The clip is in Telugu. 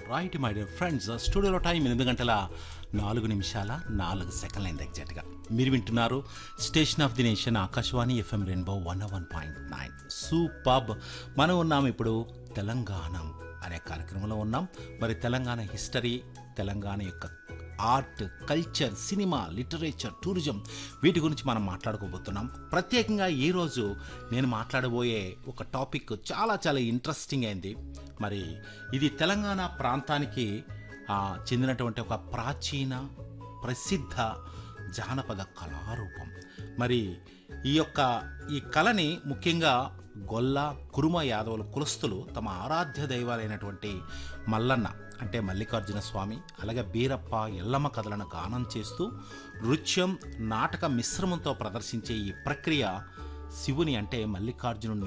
రైట్ మై డియర్ ఫ్రెండ్స్ స్టూడియోలో టైం ఎనిమిది గంటల నాలుగు నిమిషాల నాలుగు సెకండ్లు అయింది ఎగ్జాక్ట్గా మీరు వింటున్నారు station of the nation Akashvani FM rainbow one one point nine సూపబ్ మనం ఉన్నాం ఇప్పుడు తెలంగాణ అనే కార్యక్రమంలో ఉన్నాం మరి తెలంగాణ హిస్టరీ తెలంగాణ యొక్క art culture cinema literature tourism వీటి గురించి మనం మాట్లాడుకోబోతున్నాం ప్రత్యేకంగా ఈరోజు నేను మాట్లాడబోయే ఒక టాపిక్ చాలా చాలా ఇంట్రెస్టింగ్ అయింది మరి ఇది తెలంగాణ ప్రాంతానికి ఆ, చెందినటువంటి ఒక ప్రాచీన ప్రసిద్ధ జానపద కళారూపం మరి ఈ యొక్క ఈ కళని ముఖ్యంగా గొల్ల కురుమ యాదవుల కులస్తులు తమ ఆరాధ్య దైవాలైనటువంటి మల్లన్న అంటే మల్లికార్జున స్వామి అలాగే బీరప్ప ఎల్లమ్మ కథలను గానం చేస్తూ నృత్యం నాటక మిశ్రమంతో ప్రదర్శించే ఈ ప్రక్రియ శివుని అంటే మల్లికార్జునుని